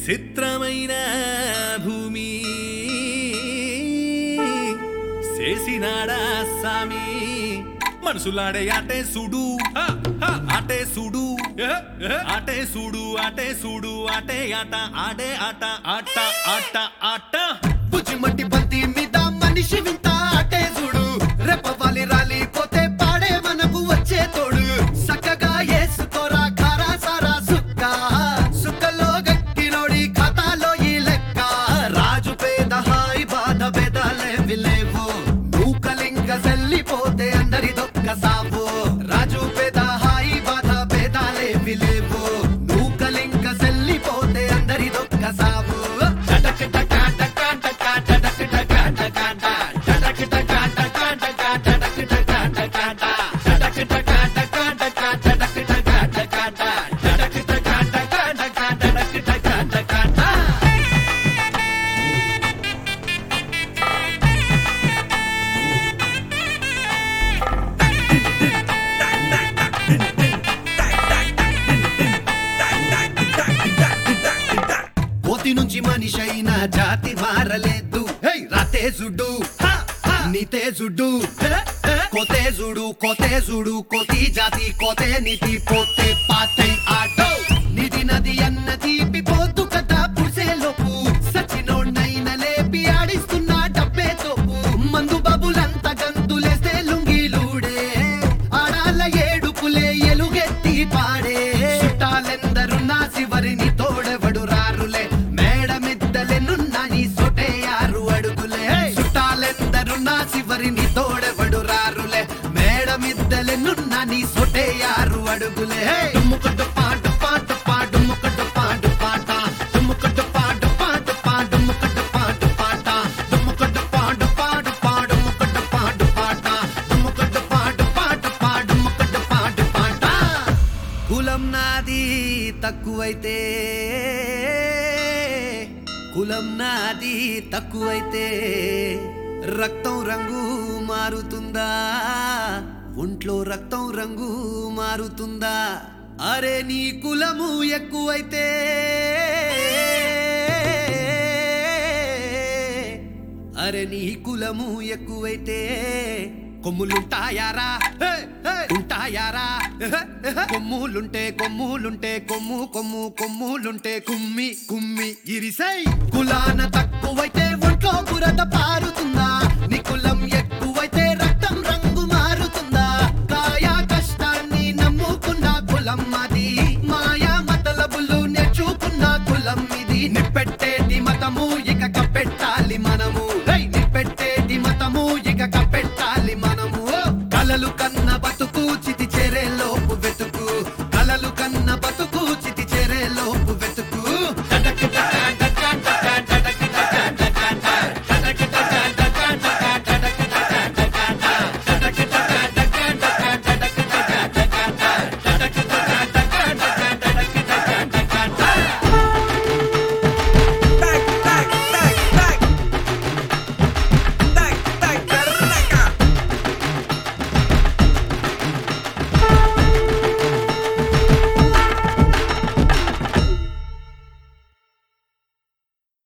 చిత్రమైన భూమి చేసినాడా సామి మనసులాడే ఆటే సుడు ఆటే సుడు ఆటే సుడు ఆటే సుడు ఆటే ఆట ఆడే ఆట ఆట ఆట ఆట బుజ్జిమట్టి బంతి మీద మనిషి వింత అటే చూడు రెప్పవాలి రాలిపోతే పాడే మనకు వచ్చే తోడు చక్కగా ఏసుకోరా ఖారా సారా సుక్క సుక్కలో గట్టినోడి ఖాతాలో ఈ లెక్క రాజు పేద హాయి బాధ భేదాలే విలేవు మూకలింగ సెల్లిపోతే అందరి దొక్క సావు రాజు పేద హాయి బాధ భేదాలే విలేవు నూకలింగ సెల్లిపోతే అందరి దొక్క సావు టటక్ టకా టకా టకా టటక్ టకా టకా టా. టటక్ టకా టకా టకా టటక్ టకా టకా టా. టటక్ టకా టకా టకా టటక్ టకా టకా టా. టటక్ టకా టకా టకా టటక్ టకా టకా టా. కోతి నుంచి మనిషి అయిన జాతి మారలేదు హే, రాతేజుడు హ, హ, నీతేజుడు హే, హే. కోతేజుడు కోతేజుడు కోతి జాతి కోతే నీతి పోతే పాతై ఆటో నిధి నది అన్న తీపి పోతు కదా పుసేలోపు సచినోడ్నైన లేపి ఆడిస్తున్న డబ్బే తోపు మందు బాబులంతా గంతులేస్తే లుంగిలూడే ఆడాల ఏడుపులే ఎలుగెత్తి పాడే చుట్టాలెందరు నా శివరిని తోడెవడు రారులే మేడమిద్దలెనున్నా నీ సొటే ఆరు అడుగులే చుట్టాలెందరు నా శివరిని తోడెవడు రారులే మేడమిద్దలెనున్నా నీ సొటే ఆరు అడుగులే డుమ్ముకట్టు పాటు పాటు పాటు ముక్కట్టు పాటు పాట డుమ్ముకట్టు పాటు పాటు పాటు ముక్కట్టు పాటు పాట డుమ్ముకట్టు పాటు పాటు పాడు ముక్కట్టు పాటు పాట డుమ్ముకట్టు పాటు పాటు పాడు ముక్కట్టు పాటు పాట కులం నాది తక్కువైతే కులం నాది తక్కువైతే రక్తం రంగు మారుతుందా ఒంట్లో రక్తం రంగు మారుతుందా అరే నీ కులము ఎక్కువైతే అరే నీ కులము ఎక్కువైతే కొమ్ములుంటాయారా హే, హే, ఉంటాయారా హే, హే. కొమ్ములుంటే కొమ్ములుంటే కొమ్ము కొమ్ము కొమ్ములుంటే కుమ్మి కుమ్మి ఇరిసై కులాన తక్కువైతే ఒంట్లో బురద పారుతుందా